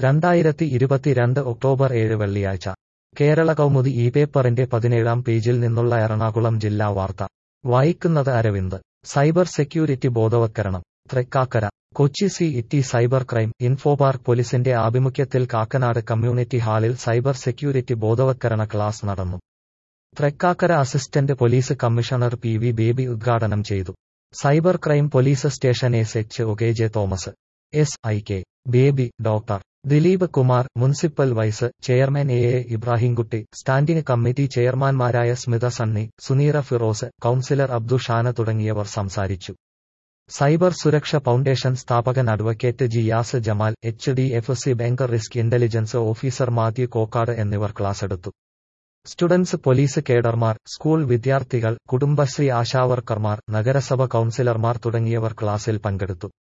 രണ്ടായിരത്തി ഇരുപത്തിരണ്ട് ഒക്ടോബർ ഏഴ് വെള്ളിയാഴ്ച കേരള കൗമുദി ഈ പേപ്പറിന്റെ പതിനേഴാം പേജിൽ നിന്നുള്ള എറണാകുളം ജില്ലാ വാർത്ത വായിക്കുന്നത് അരവിന്ദ് സൈബർ സെക്യൂരിറ്റി ബോധവത്കരണം Thrikkakara Kochi city cyber crime Infopark പോലീസിന്റെ ആഭിമുഖ്യത്തിൽ കാക്കനാട് കമ്മ്യൂണിറ്റി ഹാളിൽ സൈബർ സെക്യൂരിറ്റി ബോധവത്കരണ ക്ലാസ് നടന്നു Thrikkakara assistant police commissioner P V Baby ഉദ്ഘാടനം ചെയ്തു cyber crime police station S H O K J Thomas S I K Baby doctor Dileep Kumar municipal vice chairman A A Ibrahimkutty standing committee ചെയർമാൻമാരായ Smitha Sunny Suneera Firoz councillor Abdu Shana തുടങ്ങിയവർ സംസാരിച്ചു സൈബർ സുരക്ഷ foundation സ്ഥാപകൻ advocate ജിയാസ് Jamal H D F C bank risk intelligence officer Mathew Kokkad എന്നിവർ ക്ലാസ്സെടുത്തു students police കേഡർമാർ school വിദ്യാർത്ഥികൾ കുടുംബശ്രീ ആശാവർക്കർമാർ നഗരസഭ കൌൺസിലർമാർ തുടങ്ങിയവർ ക്ലാസിൽ പങ്കെടുത്തു